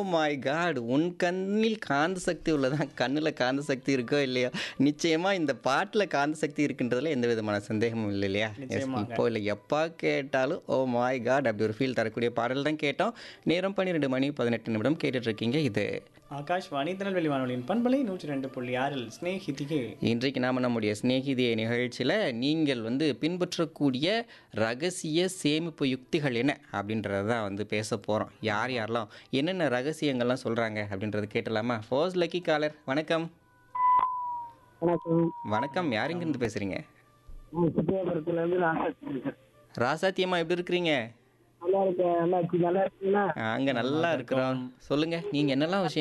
My God உன் கண்ணில் காந்த சக்தி உள்ளதான் கண்ணில் காந்த சக்தி இருக்கோ இல்லையோ நிச்சயமா இந்த பாட்டில் காந்த சக்தி இருக்கின்றதுல எந்த விதமான சந்தேகமும் இல்லை இல்லையா Yes, நிச்சயமாங்க. இப்போ இல்லை எப்போ கேட்டாலும் ஓ மை காட் அப்படி ஒரு ஃபீல் தரக்கூடிய பாடல் தான் கேட்டோம் நேரம் பன்னிரெண்டு மணி பதினெட்டு நிமிடம் கேட்டுட்டு இருக்கீங்க இது ஆகாஷ்வாணி திருநெல்வேலி வானொலியின் பண்பலை நூற்றி ரெண்டு புள்ளி ஆறில் ஸ்னேகிதிக்கு இன்றைக்கு நாம் நம்முடைய சிநேகிதிய நிகழ்ச்சியில் நீங்கள் வந்து பின்பற்றக்கூடிய ரகசிய சேமிப்பு யுக்திகள் என்ன அப்படின்றத தான் வந்து பேச போகிறோம் யார் யாரெல்லாம் என்னென்ன ரகசியங்கள்லாம் சொல்கிறாங்க அப்படின்றத கேட்டலாமா ஃபர்ஸ்ட் லக்கி காலர் வணக்கம் வணக்கம் வணக்கம் யார் இங்கேருந்து பேசுகிறீங்க நான் சுத்தியாபுரத்துல இருந்து நான் பேசுறேன். ராசாத்தியம்மா எப்படி இருக்கிறீங்க நல்லா இருக்கேன் நல்லா இருக்கு நல்லா இருக்கீங்களா அங்கே நல்லா இருக்கிறோம் சொல்லுங்கள் நீங்கள் என்னெல்லாம் விஷயம்